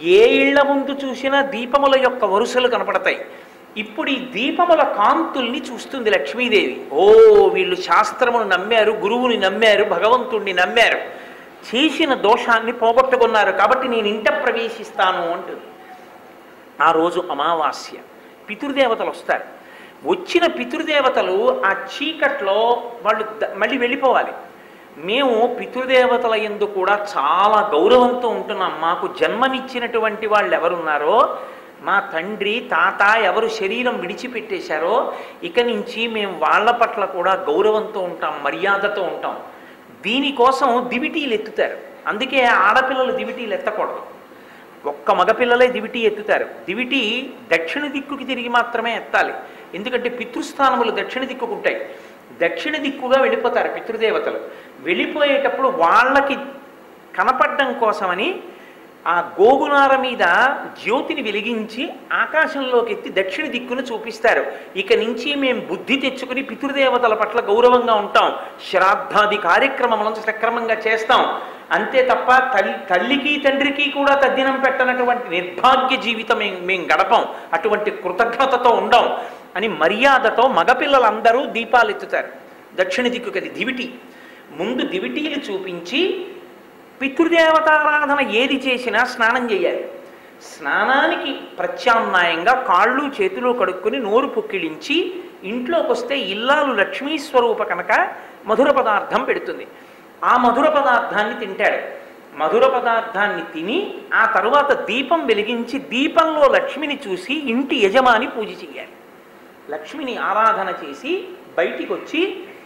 ఏ ఇళ్ల ముందు చూసినా దీపముల యొక్క వరుసలు కనపడతాయి ఇప్పుడు ఈ దీపముల కాంతుల్ని చూస్తుంది లక్ష్మీదేవి ఓ వీళ్ళు శాస్త్రమును నమ్మారు గురువుని నమ్మారు భగవంతుణ్ణి నమ్మారు చేసిన దోషాన్ని పోగొట్టుకున్నారు కాబట్టి నేను ఇంట ప్రవేశిస్తాను అంటుంది ఆ రోజు అమావాస్య పితృదేవతలు వస్తారు వచ్చిన పితృదేవతలు ఆ చీకట్లో వాళ్ళు ద- మళ్ళీ వెళ్ళిపోవాలి మేము పితృదేవతల ఎందు కూడా చాలా గౌరవంతో ఉంటున్నాం మాకు జన్మనిచ్చినటువంటి వాళ్ళు ఎవరున్నారో మా తండ్రి తాత ఎవరు శరీరం విడిచిపెట్టేశారో ఇక నుంచి మేము వాళ్ళ పట్ల కూడా గౌరవంతో ఉంటాం మర్యాదతో ఉంటాం దీనికోసం దివిటీలు ఎత్తుతారు అందుకే ఆడపిల్లలు దివిటీలు ఎత్తకూడదు ఒక్క మగపిల్లలే దివిటి ఎత్తుతారు దివిటి దక్షిణ దిక్కుకి తిరిగి మాత్రమే ఎత్తాలి ఎందుకంటే పితృస్థానములు దక్షిణ దిక్కుకుంటాయి దక్షిణ దిక్కుగా వెళ్ళిపోతారు పితృదేవతలు వెళ్ళిపోయేటప్పుడు వాళ్ళకి కనపడడం కోసమని ఆ గోగునార మీద జ్యోతిని వెలిగించి ఆకాశంలోకి ఎత్తి దక్షిణ దిక్కును చూపిస్తారు ఇక నుంచి మేము బుద్ధి తెచ్చుకుని పితృదేవతల పట్ల గౌరవంగా ఉంటాం శ్రాద్ధాది కార్యక్రమములను సక్రమంగా చేస్తాం అంతే తప్ప తల్లి తల్లికి తండ్రికి కూడా తద్దినం పెట్టనటువంటి నిర్భాగ్య జీవితం మేం- మేము గడపం అటువంటి కృతజ్ఞతతో ఉండం అని మర్యాదతో మగపిల్లలందరూ దీపాలు ఎత్తుతారు దక్షిణ దిక్కుకి అది దివిటి ముందు దివిటీలు చూపించి పితృదేవతారాధన ఏది చేసినా స్నానం చేయాలి స్నానానికి ప్రత్యామ్నాయంగా కాళ్ళు చేతులు కడుక్కొని నోరు పుక్కిలించి ఇంట్లోకి వస్తే ఇల్లాలు లక్ష్మీ స్వరూప కనుక మధుర పదార్థం పెడుతుంది ఆ మధుర పదార్థాన్ని తింటాడు మధుర పదార్థాన్ని తిని ఆ తరువాత దీపం వెలిగించి దీపంలో లక్ష్మిని చూసి ఇంటి యజమాని పూజ చేయాలి లక్ష్మిని ఆరాధన చేసి బయటికి వచ్చి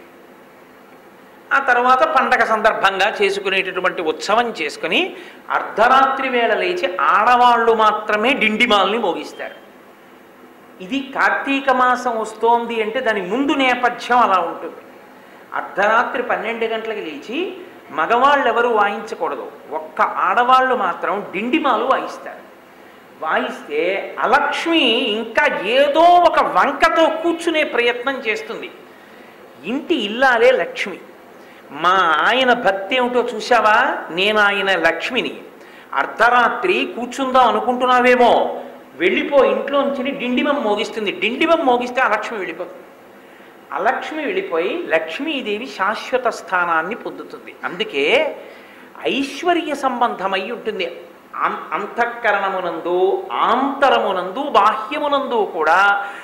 ఆ తర్వాత పండగ సందర్భంగా చేసుకునేటటువంటి ఉత్సవం చేసుకుని అర్ధరాత్రి వేళ లేచి ఆడవాళ్ళు మాత్రమే డిండిమాల్ని మోగిస్తారు ఇది కార్తీక మాసం వస్తోంది అంటే దాని ముందు నేపథ్యం అలా ఉంటుంది అర్ధరాత్రి పన్నెండు గంటలకు లేచి మగవాళ్ళు ఎవరు వాయించకూడదు ఒక్క ఆడవాళ్ళు మాత్రం డిండిమాలు వాయిస్తారు వాయిస్తే అలక్ష్మి ఇంకా ఏదో ఒక వంకతో కూర్చునే ప్రయత్నం చేస్తుంది ఇంటి ఇల్లాలే లక్ష్మి మా ఆయన భక్తి ఏమిటో చూసావా నేను ఆయన లక్ష్మిని అర్ధరాత్రి కూర్చుందాం అనుకుంటున్నావేమో వెళ్ళిపో ఇంట్లోంచి డిండిమం మోగిస్తుంది డిండిమం మోగిస్తే అలక్ష్మి వెళ్ళిపోతుంది అలక్ష్మి వెళ్ళిపోయి లక్ష్మీదేవి శాశ్వత స్థానాన్ని పొందుతుంది అందుకే ఐశ్వర్య సంబంధమై ఉంటుంది అం- అంతఃకరణమునందు ఆంతరమునందు బాహ్యమునందు కూడా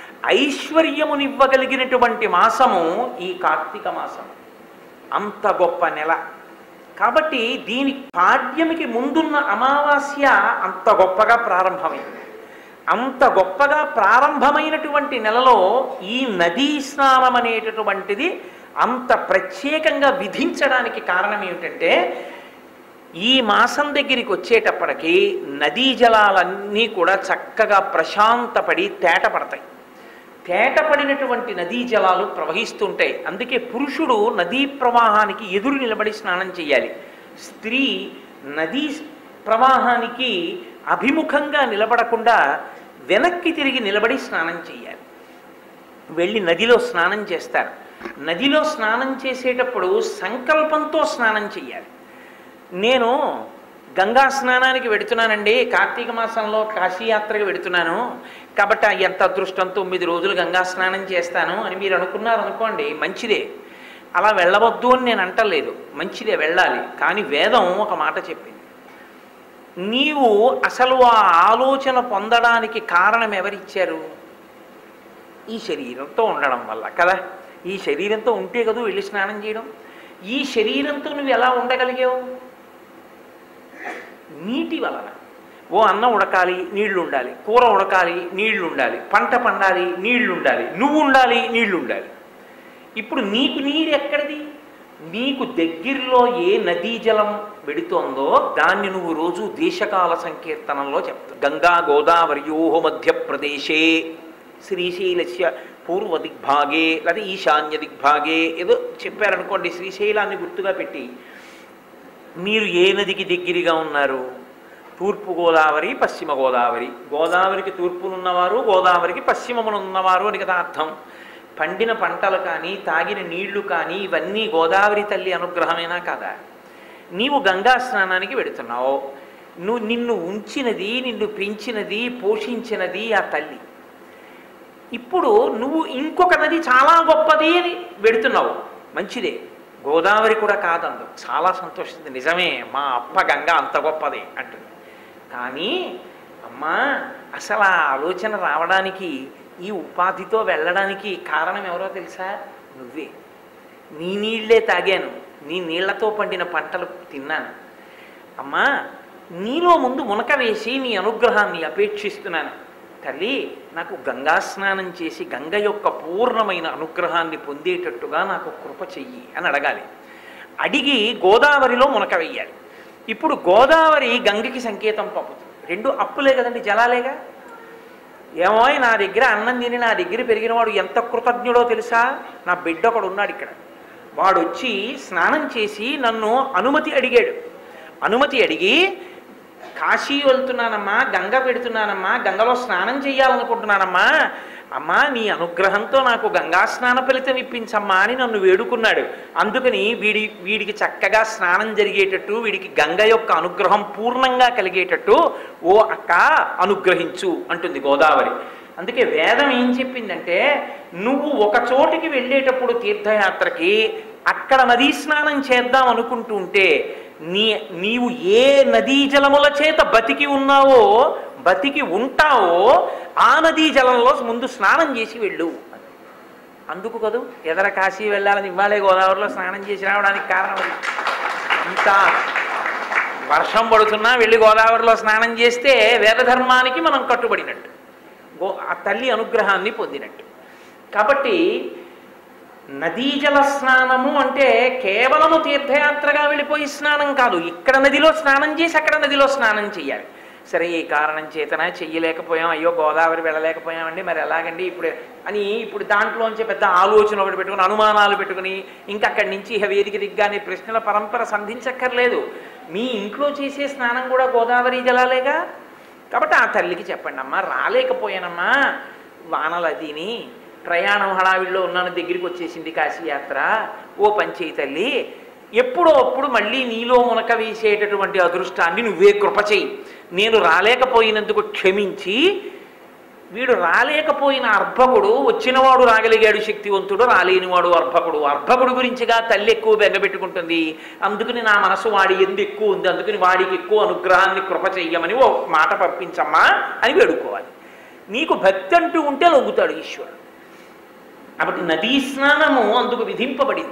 ఐశ్వర్యమునివ్వగలిగినటువంటి మాసము ఈ కార్తీక మాసము అంత గొప్ప నెల కాబట్టి దీని పాడ్యమికి ముందున్న అమావాస్య అంత గొప్పగా ప్రారంభమైంది అంత గొప్పగా ప్రారంభమైనటువంటి నెలలో ఈ నదీ స్నానం అనేటటువంటిది అంత ప్రత్యేకంగా విధించడానికి కారణం ఏమిటంటే ఈ మాసం దగ్గరికి వచ్చేటప్పటికి నదీ జలాలన్నీ కూడా చక్కగా ప్రశాంతపడి తేటపడతాయి తేటపడినటువంటి నదీ జలాలు ప్రవహిస్తుంటాయి అందుకే పురుషుడు నదీ ప్రవాహానికి ఎదురు నిలబడి స్నానం చేయాలి స్త్రీ నదీ ప్రవాహానికి అభిముఖంగా నిలబడకుండా వెనక్కి తిరిగి నిలబడి స్నానం చేయాలి వెళ్ళి నదిలో స్నానం చేస్తారు నదిలో స్నానం చేసేటప్పుడు సంకల్పంతో స్నానం చేయాలి నేను గంగా స్నానానికి వెడుతున్నానండి కార్తీక మాసంలో కాశీయాత్రకు వెడుతున్నాను కాబట్టి ఆ ఎంత అదృష్టం తొమ్మిది రోజులు గంగా స్నానం చేస్తాను అని మీరు అనుకున్నారు అనుకోండి మంచిదే అలా వెళ్ళవద్దు అని నేను అంటలేదు మంచిదే వెళ్ళాలి కానీ వేదం ఒక మాట చెప్పింది నీవు అసలు ఆ ఆలోచన పొందడానికి కారణం ఎవరిచ్చారు ఈ శరీరంతో ఉండడం వల్ల కదా ఈ శరీరంతో ఉంటే కదా వెళ్ళి స్నానం చేయడం ఈ శరీరంతో నువ్వు ఎలా ఉండగలిగావు నీటి వలన ఓ అన్నం ఉడకాలి నీళ్లు ఉండాలి కూర ఉడకాలి నీళ్లు ఉండాలి పంట పండాలి నీళ్లు ఉండాలి నువ్వు ఉండాలి నీళ్లు ఉండాలి ఇప్పుడు నీకు నీరు ఎక్కడిది నీకు దగ్గరలో ఏ నదీ జలం వెడుతోందో దాన్ని నువ్వు రోజు దేశకాల సంకీర్తనంలో చెప్తావు గంగా గోదావరియోహ మధ్యప్రదేశే శ్రీశైలస్య పూర్వ దిగ్భాగే లేదా ఈశాన్య దిగ్భాగే ఏదో చెప్పారనుకోండి శ్రీశైలాన్ని గుర్తుగా పెట్టి మీరు ఏ నదికి దగ్గరగా ఉన్నారు తూర్పు గోదావరి పశ్చిమ గోదావరి గోదావరికి తూర్పునున్నవారు గోదావరికి పశ్చిమమునున్నవారు అని కదా అర్థం పండిన పంటలు కానీ తాగిన నీళ్లు కానీ ఇవన్నీ గోదావరి తల్లి అనుగ్రహమేనా కాదా నీవు గంగా స్నానానికి వెడుతున్నావు నువ్వు నిన్ను ఉంచినది నిన్ను పెంచినది పోషించినది ఆ తల్లి ఇప్పుడు నువ్వు ఇంకొక నది చాలా గొప్పది అని పెడుతున్నావు మంచిదే గోదావరి కూడా కాదందు చాలా సంతోషించింది నిజమే మా అప్ప గంగ అంత గొప్పది అంటుంది కానీ అమ్మా అసలు ఆ ఆలోచన రావడానికి ఈ ఉపాధితో వెళ్ళడానికి కారణం ఎవరో తెలుసా నువ్వే నీ నీళ్ళే తాగాను నీ నీళ్లతో పండిన పంటలు తిన్నాను అమ్మా నీలో ముందు మునక వేసి నీ అనుగ్రహాన్ని అపేక్షిస్తున్నాను తల్లి నాకు గంగా స్నానం చేసి గంగ యొక్క పూర్ణమైన అనుగ్రహాన్ని పొందేటట్టుగా నాకు కృప చెయ్యి అని అడగాలి అడిగి గోదావరిలో మునక వెయ్యాలి ఇప్పుడు గోదావరి గంగకి సంకేతం పంపుతుంది రెండు అప్పులే కదండి జలాలేగా ఏమో నా దగ్గర అన్నం తిని నా దగ్గర పెరిగిన వాడు ఎంత కృతజ్ఞుడో తెలుసా నా బిడ్డ ఒకడు ఉన్నాడు ఇక్కడ వాడు వచ్చి స్నానం చేసి నన్ను అనుమతి అడిగాడు అనుమతి అడిగి కాశీ వెళ్తున్నానమ్మా గంగ పెడుతున్నానమ్మా గంగలో స్నానం చేయాలనుకుంటున్నానమ్మా అమ్మా నీ అనుగ్రహంతో నాకు గంగా స్నాన ఫలితం ఇప్పించమ్మా అని నన్ను వేడుకున్నాడు అందుకని వీడి వీడికి చక్కగా స్నానం జరిగేటట్టు వీడికి గంగ యొక్క అనుగ్రహం పూర్ణంగా కలిగేటట్టు ఓ అక్క అనుగ్రహించు అంటుంది గోదావరి అందుకే వేదం ఏం చెప్పిందంటే నువ్వు ఒక చోటికి వెళ్ళేటప్పుడు తీర్థయాత్రకి అక్కడ నదీ స్నానం చేద్దాం అనుకుంటూ ఉంటే నీ నీవు ఏ నదీ జలముల చేత బతికి ఉన్నావో బతికి ఉంటావో ఆ నదీ జలంలో ముందు స్నానం చేసి వెళ్ళు అందుకు కదూ ఎదర కాశీ వెళ్ళాలని ఇవ్వాలే గోదావరిలో స్నానం చేసి రావడానికి కారణం అది ఇంత వర్షం పడుతున్నా వెళ్ళి గోదావరిలో స్నానం చేస్తే వేదధర్మానికి మనం కట్టుబడినట్టు గో ఆ తల్లి అనుగ్రహాన్ని పొందినట్టు కాబట్టి నదీ జల స్నానము అంటే కేవలము తీర్థయాత్రగా వెళ్ళిపోయి స్నానం కాదు ఇక్కడ నదిలో స్నానం చేసి అక్కడ నదిలో స్నానం చేయాలి సరే ఈ కారణం చేతన చెయ్యలేకపోయాం అయ్యో గోదావరి వెళ్ళలేకపోయామండి మరి ఎలాగండి ఇప్పుడు అని ఇప్పుడు దాంట్లోంచి పెద్ద ఆలోచన ఒకటి పెట్టుకుని అనుమానాలు పెట్టుకుని ఇంకా అక్కడి నుంచి ఇహ వేదిక దిగ్గానే ప్రశ్నల పరంపర సంధించక్కర్లేదు మీ ఇంట్లో చేసే స్నానం కూడా గోదావరి జలాలేగా కాబట్టి ఆ తల్లికి చెప్పండి అమ్మా రాలేకపోయానమ్మా వానలు అదిని ప్రయాణం హడావిడిలో ఉన్నాను దగ్గరికి వచ్చేసింది కాశీయాత్ర ఓ పంచేయి తల్లి ఎప్పుడో అప్పుడు మళ్ళీ నీలో మునక వేసేటటువంటి అదృష్టాన్ని నువ్వే కృప చేయి నేను రాలేకపోయినందుకు క్షమించి వీడు రాలేకపోయిన అర్భకుడు వచ్చినవాడు రాగలిగాడు శక్తివంతుడు రాలేనివాడు అర్భకుడు అర్భకుడు గురించిగా తల్లి ఎక్కువ బెంగపెట్టుకుంటుంది అందుకని నా మనసు వాడి ఎందు ఎక్కువ ఉంది అందుకని వాడికి ఎక్కువ అనుగ్రహాన్ని కృప చెయ్యమని ఓ మాట పంపించమ్మా అని వేడుకోవాలి నీకు భక్తి అంటూ ఉంటే లొంగుతాడు ఈశ్వరుడు కాబట్టి నదీ స్నానము అందుకు విధింపబడింది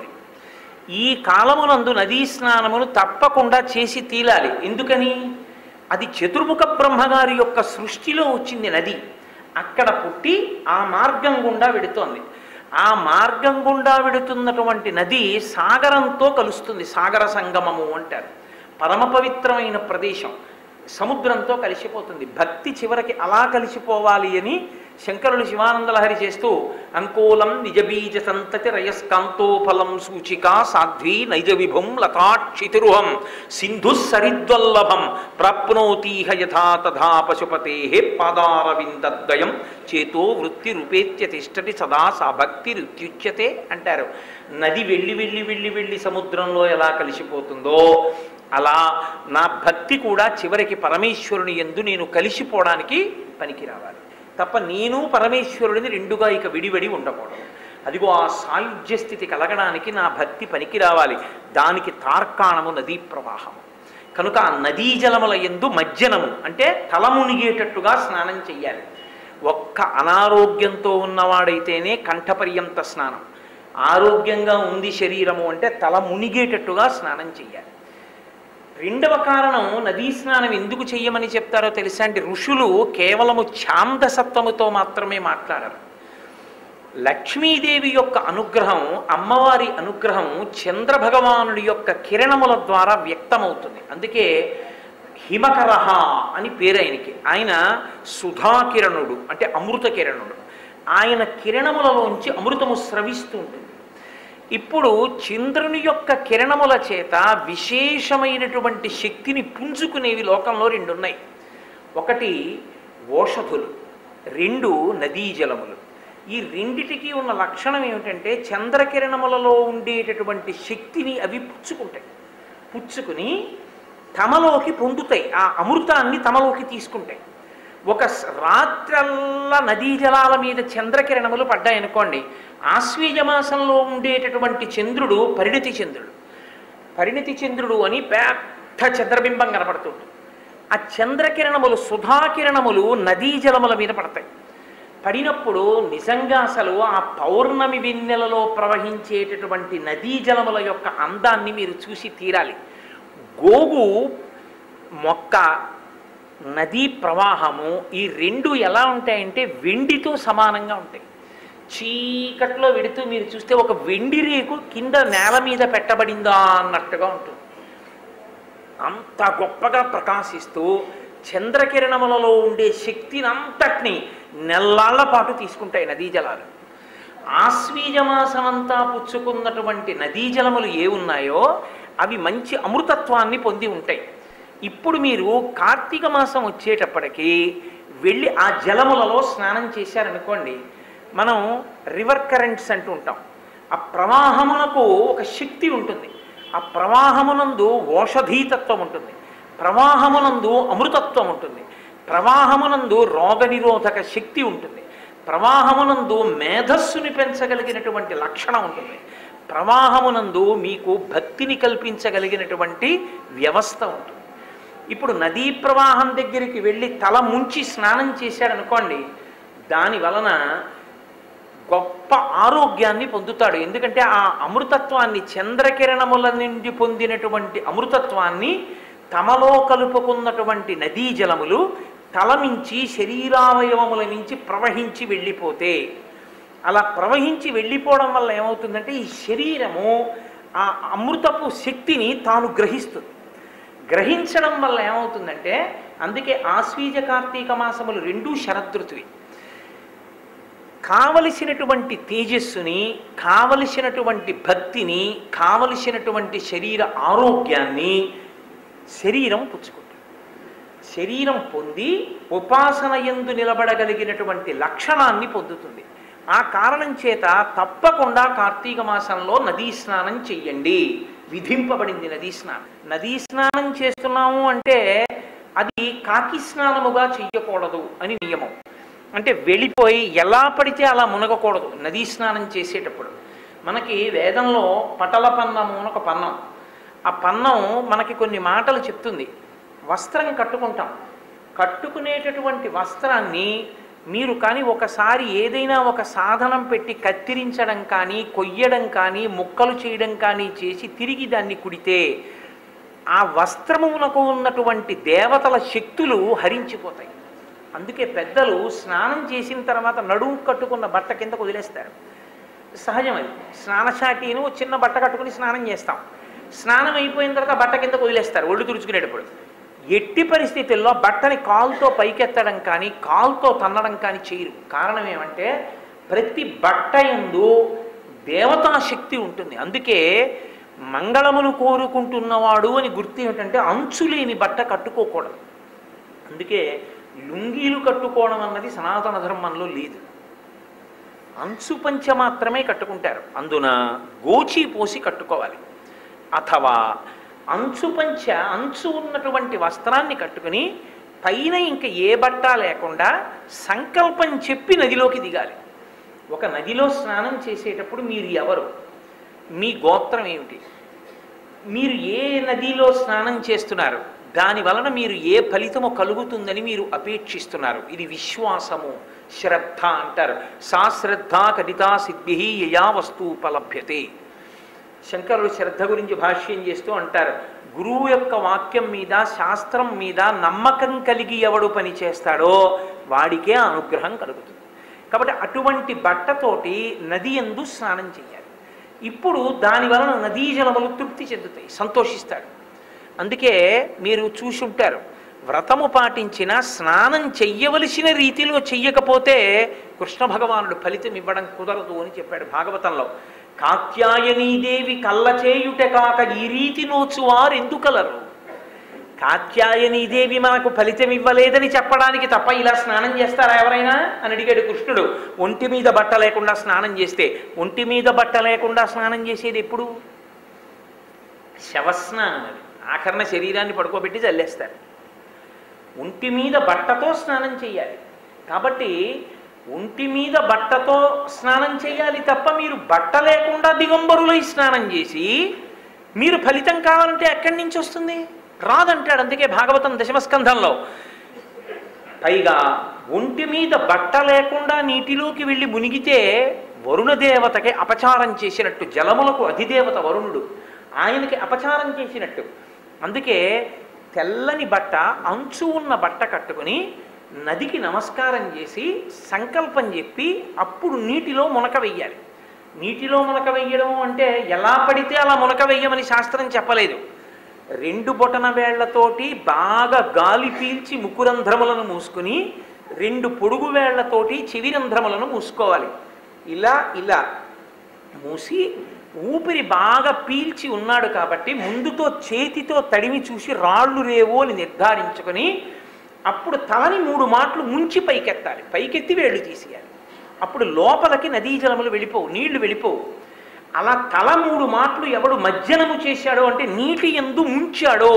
ఈ కాలమునందు నదీ స్నానమును తప్పకుండా చేసి తీలాలి ఎందుకని అది చతుర్ముఖ బ్రహ్మగారి యొక్క సృష్టిలో వచ్చింది నది అక్కడ పుట్టి ఆ మార్గం గుండా వెడుతోంది ఆ మార్గం గుండా వెడుతున్నటువంటి నది సాగరంతో కలుస్తుంది సాగర సంగమము అంటారు పరమ పవిత్రమైన ప్రదేశం సముద్రంతో కలిసిపోతుంది భక్తి చివరికి అలా కలిసిపోవాలి అని శంకరులు శివానందలహరి చేస్తూ అంకోలం నిజబీజ సంతతి రయస్కాంతోఫలం సూచిక సాధ్వీ నైజ విభుం లతాక్షితిరుహం సింధు సరిద్వల్లభం ప్రాప్నోతీహ యథా తథా పశుపతే పాదారవిందద్వయం చేతో వృత్తి రూపేత్య తిష్టటి సదా సా భక్తి రుత్యుచ్యతే అంటారు నది వెళ్ళి వెళ్ళి వెళ్ళి వెళ్ళి సముద్రంలో ఎలా కలిసిపోతుందో అలా నా భక్తి కూడా చివరికి పరమేశ్వరుని ఎందు నేను కలిసిపోవడానికి పనికి రావాలి తప్ప నేను పరమేశ్వరుడిని రెండుగా ఇక విడివడి ఉండకూడదు అదిగో ఆ సాయుధ్య స్థితి కలగడానికి నా భక్తి పనికి రావాలి దానికి తార్కాణము నదీ ప్రవాహము కనుక ఆ నదీ జలముల ఎందు మజ్జనము అంటే తల మునిగేటట్టుగా స్నానం చెయ్యాలి ఒక్క అనారోగ్యంతో ఉన్నవాడైతేనే కంఠపర్యంత స్నానం ఆరోగ్యంగా ఉంది శరీరము అంటే తల మునిగేటట్టుగా స్నానం చెయ్యాలి రెండవ కారణం నదీ స్నానం ఎందుకు చెయ్యమని చెప్తారో తెలుసా అంటే ఋషులు కేవలము ఛాందసత్వముతో మాత్రమే మాట్లాడరు లక్ష్మీదేవి యొక్క అనుగ్రహం అమ్మవారి అనుగ్రహం చంద్ర భగవానుడి యొక్క కిరణముల ద్వారా వ్యక్తమవుతుంది అందుకే హిమకరహ అని పేరు ఆయనకి ఆయన సుధాకిరణుడు అంటే అమృత కిరణుడు ఆయన కిరణములలోంచి అమృతము స్రవిస్తూ ఉంటుంది ఇప్పుడు చంద్రుని యొక్క కిరణముల చేత విశేషమైనటువంటి శక్తిని పుంజుకునేవి లోకంలో రెండు ఉన్నాయి ఒకటి ఓషధులు రెండు నదీ జలములు ఈ రెండిటికి ఉన్న లక్షణం ఏమిటంటే చంద్రకిరణములలో ఉండేటటువంటి శక్తిని అవి పుచ్చుకుంటాయి పుచ్చుకుని తమలోకి పొందుతాయి ఆ అమృతాన్ని తమలోకి తీసుకుంటాయి ఒక స- రాత్రల్లా నదీ జలాల మీద చంద్రకిరణములు పడ్డాయనుకోండి ఆశ్వీజ మాసంలో ఉండేటటువంటి చంద్రుడు పరిణతి చంద్రుడు పరిణతి చంద్రుడు అని పెద్ద చంద్రబింబం కనపడుతుంది ఆ చంద్రకిరణములు సుధాకిరణములు నదీ జలముల మీద పడతాయి పడినప్పుడు నిజంగా అసలు ఆ పౌర్ణమి వెన్నెలలో ప్రవహించేటటువంటి నదీ జలముల యొక్క అందాన్ని మీరు చూసి తీరాలి గోగు మొక్క నదీ ప్రవాహము ఈ రెండు ఎలా ఉంటాయంటే వెండితో సమానంగా ఉంటాయి చీకట్లో వెడుతూ మీరు చూస్తే ఒక వెండి రేకు కింద నేల మీద పెట్టబడిందా అన్నట్టుగా ఉంటుంది అంత గొప్పగా ప్రకాశిస్తూ చంద్రకిరణములలో ఉండే శక్తిని అంతటిని నెల్లాళ్ల పాటు తీసుకుంటాయి నదీ జలాలు ఆశ్వీజమాసమంతా పుచ్చుకున్నటువంటి నదీ జలములు ఏ ఉన్నాయో అవి మంచి అమృతత్వాన్ని పొంది ఉంటాయి ఇప్పుడు మీరు కార్తీక మాసం వచ్చేటప్పటికి వెళ్ళి ఆ జలములలో స్నానం చేశారనుకోండి మనం రివర్ కరెంట్స్ అంటూ ఉంటాం ఆ ప్రవాహమునకు ఒక శక్తి ఉంటుంది ఆ ప్రవాహమునందు ఓషధీతత్వం ఉంటుంది ప్రవాహమునందు అమృతత్వం ఉంటుంది ప్రవాహమునందు రోగనిరోధక శక్తి ఉంటుంది ప్రవాహమునందు మేధస్సుని పెంచగలిగినటువంటి లక్షణం ఉంటుంది ప్రవాహమునందు మీకు భక్తిని కల్పించగలిగినటువంటి వ్యవస్థ ఉంటుంది ఇప్పుడు నదీ ప్రవాహం దగ్గరికి వెళ్ళి తల ముంచి స్నానం చేశాడనుకోండి దాని వలన గొప్ప ఆరోగ్యాన్ని పొందుతాడు ఎందుకంటే ఆ అమృతత్వాన్ని చంద్రకిరణముల నుండి పొందినటువంటి అమృతత్వాన్ని తమలో కలుపుకున్నటువంటి నదీ జలములు తల నుంచి శరీరావయవముల నుంచి ప్రవహించి వెళ్ళిపోతే అలా ప్రవహించి వెళ్ళిపోవడం వల్ల ఏమవుతుందంటే ఈ శరీరము ఆ అమృతపు శక్తిని తాను గ్రహిస్తుంది గ్రహించడం వల్ల ఏమవుతుందంటే అందుకే ఆశ్వీజ కార్తీక మాసములు రెండూ శరదృతువి కావలసినటువంటి తేజస్సుని కావలసినటువంటి భక్తిని కావలసినటువంటి శరీర ఆరోగ్యాన్ని శరీరం పుచ్చుకుంటుంది శరీరం పొంది ఉపాసన ఎందు నిలబడగలిగినటువంటి లక్షణాన్ని పొందుతుంది ఆ కారణం చేత తప్పకుండా కార్తీక మాసంలో నదీ స్నానం చెయ్యండి విధింపబడింది నదీ స్నానం నదీ స్నానం చేస్తున్నాము అంటే అది కాకి స్నానముగా చెయ్యకూడదు అని నియమం అంటే వెళ్ళిపోయి ఎలా పడితే అలా మునగకూడదు నదీ స్నానం చేసేటప్పుడు మనకి వేదంలో పటల పన్నము అని ఒక పన్నం ఆ పన్నం మనకి కొన్ని మాటలు చెప్తుంది వస్త్రం కట్టుకుంటాం కట్టుకునేటటువంటి వస్త్రాన్ని మీరు కానీ ఒకసారి ఏదైనా ఒక సాధనం పెట్టి కత్తిరించడం కానీ కొయ్యడం కానీ ముక్కలు చేయడం కానీ చేసి తిరిగి దాన్ని కుడితే ఆ వస్త్రమునకు ఉన్నటువంటి దేవతల శక్తులు హరించిపోతాయి అందుకే పెద్దలు స్నానం చేసిన తర్వాత నడుము కట్టుకున్న బట్ట కిందకు వదిలేస్తారు సహజం అది స్నానశాటిను ఓ చిన్న బట్ట కట్టుకుని స్నానం చేస్తాం స్నానం అయిపోయిన తర్వాత బట్ట కిందకు వదిలేస్తారు ఒళ్ళు తుడుచుకునేటప్పుడు ఎట్టి పరిస్థితుల్లో బట్టని కాలుతో పైకెత్తడం కానీ కాలుతో తన్నడం కానీ చేయరు కారణం ఏమంటే ప్రతి బట్ట ఎందు దేవతా శక్తి ఉంటుంది అందుకే మంగళమును కోరుకుంటున్నవాడు అని గుర్తు ఏమిటంటే అంచు లేని బట్ట కట్టుకోకూడదు అందుకే లుంగీలు కట్టుకోవడం అన్నది సనాతన ధర్మంలో లేదు అంచు పంచ మాత్రమే కట్టుకుంటారు అందున గోచి పోసి కట్టుకోవాలి అథవా అంచు పంచ అంచు ఉన్నటువంటి వస్త్రాన్ని కట్టుకుని పైన ఇంక ఏ బట్ట లేకుండా సంకల్పం చెప్పి నదిలోకి దిగాలి ఒక నదిలో స్నానం చేసేటప్పుడు మీరు ఎవరు మీ గోత్రం ఏమిటి మీరు ఏ నదిలో స్నానం చేస్తున్నారు దాని వలన మీరు ఏ ఫలితము కలుగుతుందని మీరు అపేక్షిస్తున్నారు ఇది విశ్వాసము శ్రద్ధ అంటారు సా శ్రద్ధ కటితా సిద్ధి యయా వస్తుపలభ్యతే శంకరుడు శ్రద్ధ గురించి భాష్యం చేస్తూ అంటారు గురువు యొక్క వాక్యం మీద శాస్త్రం మీద నమ్మకం కలిగి ఎవడు పని చేస్తాడో వాడికే ఆ అనుగ్రహం కలుగుతుంది కాబట్టి అటువంటి బట్టతోటి నది ఎందు స్నానం చేయాలి ఇప్పుడు దాని వలన నదీ జలములు తృప్తి చెందుతాయి సంతోషిస్తాడు అందుకే మీరు చూసి ఉంటారు వ్రతము పాటించిన స్నానం చెయ్యవలసిన రీతిలో చెయ్యకపోతే కృష్ణ భగవానుడు ఫలితం ఇవ్వడం కుదరదు అని చెప్పాడు భాగవతంలో కాత్యాయనీదేవి కళ్ళ చేయుట కాక ఈ రీతి నోచువారు ఎందుకలరు కాత్యాయనీదేవి మనకు ఫలితం ఇవ్వలేదని చెప్పడానికి తప్ప ఇలా స్నానం చేస్తారా ఎవరైనా అని అడిగాడు కృష్ణుడు ఒంటి మీద బట్ట లేకుండా స్నానం చేస్తే ఒంటి మీద బట్ట లేకుండా స్నానం చేసేది ఎప్పుడు శవస్నానం అది ఆఖరణ శరీరాన్ని పడుకోబెట్టి చల్లేస్తారు ఒంటి మీద బట్టతో స్నానం చేయాలి కాబట్టి ఒంటి మీద బట్టతో స్నానం చేయాలి తప్ప మీరు బట్ట లేకుండా దిగంబరులై స్నానం చేసి మీరు ఫలితం కావాలంటే ఎక్కడి నుంచి వస్తుంది రాదంటాడు అందుకే భాగవతం దశమస్కంధంలో పైగా ఒంటి మీద బట్ట లేకుండా నీటిలోకి వెళ్ళి మునిగితే వరుణ దేవతకి అపచారం చేసినట్టు జలములకు అధిదేవత వరుణుడు ఆయనకి అపచారం చేసినట్టు అందుకే తెల్లని బట్ట అంచు ఉన్న బట్ట కట్టుకుని నదికి నమస్కారం చేసి సంకల్పం చెప్పి అప్పుడు నీటిలో మునక వెయ్యాలి నీటిలో మునక వెయ్యడం అంటే ఎలా పడితే అలా మునక వెయ్యమని శాస్త్రం చెప్పలేదు రెండు బొటన వేళ్లతోటి బాగా గాలి పీల్చి ముకురంధ్రములను మూసుకుని రెండు పొడుగు వేళ్లతోటి చెవిరంధ్రములను మూసుకోవాలి ఇలా ఇలా మూసి ఊపిరి బాగా పీల్చి ఉన్నాడు కాబట్టి ముందుతో చేతితో తడిమి చూసి రాళ్ళు రేవో అని నిర్ధారించుకొని అప్పుడు తలని మూడు మాటలు ముంచి పైకెత్తాలి పైకెత్తి వేళ్ళు తీసేయాలి అప్పుడు లోపలికి నదీ జలములు వెళ్ళిపోవు నీళ్లు వెళ్ళిపోవు అలా తల మూడు మాటలు ఎవడు మజ్జనము చేశాడో అంటే నీటి ఎందు ముంచాడో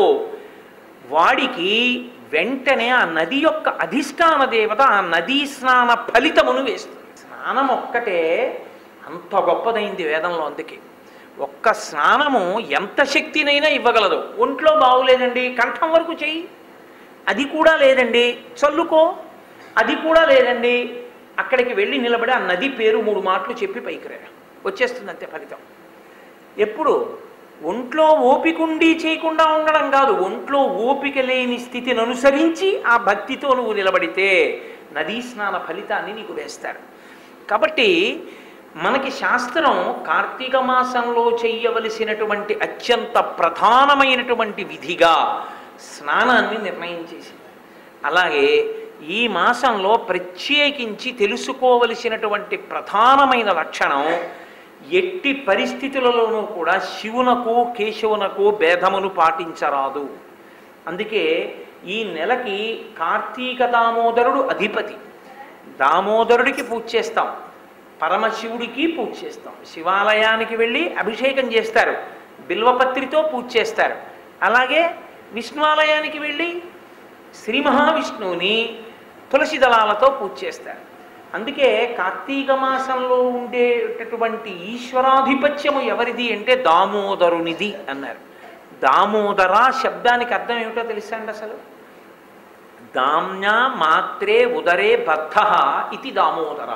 వాడికి వెంటనే ఆ నది యొక్క అధిష్టాన దేవత ఆ నదీ స్నాన ఫలితమును వేస్తుంది స్నానం ఒక్కటే అంత గొప్పదైంది వేదంలో అందుకే ఒక్క స్నానము ఎంత శక్తినైనా ఇవ్వగలదు ఒంట్లో బాగులేదండి కంఠం వరకు చెయ్యి అది కూడా లేదండి చల్లుకో అది కూడా లేదండి అక్కడికి వెళ్ళి నిలబడి ఆ నది పేరు మూడు మాటలు చెప్పి పైకి రా వచ్చేస్తుంది అంతే ఫలితం ఎప్పుడు ఒంట్లో ఓపికండి చేయకుండా ఉండడం కాదు ఒంట్లో ఓపిక లేని స్థితిని అనుసరించి ఆ భక్తితో నువ్వు నిలబడితే నదీ స్నాన ఫలితాన్ని నీకు వేస్తారు కాబట్టి మనకి శాస్త్రం కార్తీక మాసంలో చెయ్యవలసినటువంటి అత్యంత ప్రధానమైనటువంటి విధిగా స్నానాన్ని నిర్ణయం చేసింది అలాగే ఈ మాసంలో ప్రత్యేకించి తెలుసుకోవలసినటువంటి ప్రధానమైన లక్షణం ఎట్టి పరిస్థితులలోనూ కూడా శివునకు కేశవునకు భేదమును పాటించరాదు అందుకే ఈ నెలకి కార్తీక దామోదరుడు అధిపతి దామోదరుడికి పూజ చేస్తాం పరమశివుడికి పూజ చేస్తాం శివాలయానికి వెళ్ళి అభిషేకం చేస్తారు బిల్వపత్రితో పూజ చేస్తారు అలాగే విష్ణువాలయానికి వెళ్ళి శ్రీ మహావిష్ణువుని తులసి దళాలతో పూజ చేస్తారు అందుకే కార్తీక మాసంలో ఉండేటటువంటి ఈశ్వరాధిపత్యము ఎవరిది అంటే దామోదరునిది అన్నారు దామోదర శబ్దానికి అర్థం ఏమిటో తెలుసా అండి అసలు దామ్యా మాత్రే ఉదరే బద్ధ ఇది దామోదర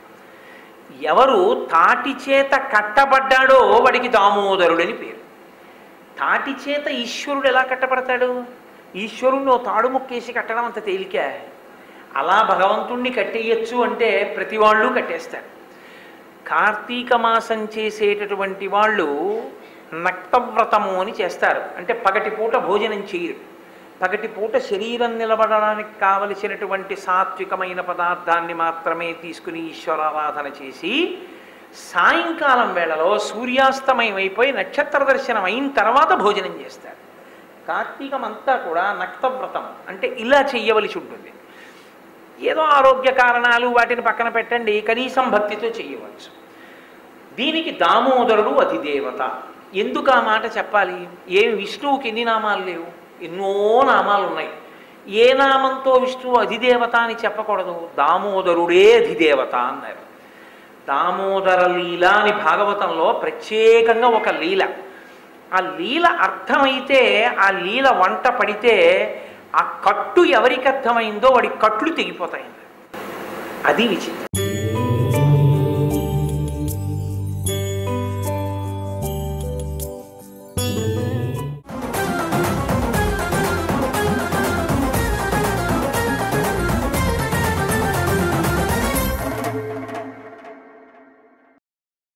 ఎవరు తాటి చేత కట్టబడ్డాడో వాడికి దామోదరుడని పేరు తాటి చేత ఈశ్వరుడు ఎలా కట్టబడతాడు ఈశ్వరుణ్ణి ఓ తాడు ముక్కేసి కట్టడం అంత తేలిక అలా భగవంతుణ్ణి కట్టేయచ్చు అంటే ప్రతి వాళ్ళు కట్టేస్తారు కార్తీక మాసం చేసేటటువంటి వాళ్ళు నక్తవ్రతము అని చేస్తారు అంటే పగటి పూట భోజనం చేయరు పగటి పూట శరీరం నిలబడడానికి కావలసినటువంటి సాత్వికమైన పదార్థాన్ని మాత్రమే తీసుకుని ఈశ్వరారాధన చేసి సాయంకాలం వేళలో సూర్యాస్తమయం అయిపోయి నక్షత్ర దర్శనం అయిన తర్వాత భోజనం చేస్తారు కార్తీకం అంతా కూడా నక్తవ్రతం అంటే ఇలా చెయ్యవలసి ఉంటుంది ఏదో ఆరోగ్య కారణాలు వాటిని పక్కన పెట్టండి కనీసం భక్తితో చేయవచ్చు దీనికి దామోదరుడు అధిదేవత ఎందుకు ఆ మాట చెప్పాలి ఏమి విష్ణువుకి ఎన్ని నామాలు లేవు ఎన్నో నామాలు ఉన్నాయి ఏ నామంతో విష్ణువు అధిదేవత అని చెప్పకూడదు దామోదరుడే అధిదేవత అన్నారు దామోదర లీల అని భాగవతంలో ప్రత్యేకంగా ఒక లీల ఆ లీల అర్థమైతే ఆ లీల వంట పడితే ఆ కట్టు ఎవరికి అర్థమైందో వాడి కట్లు తెగిపోతాయి అది విచిత్రం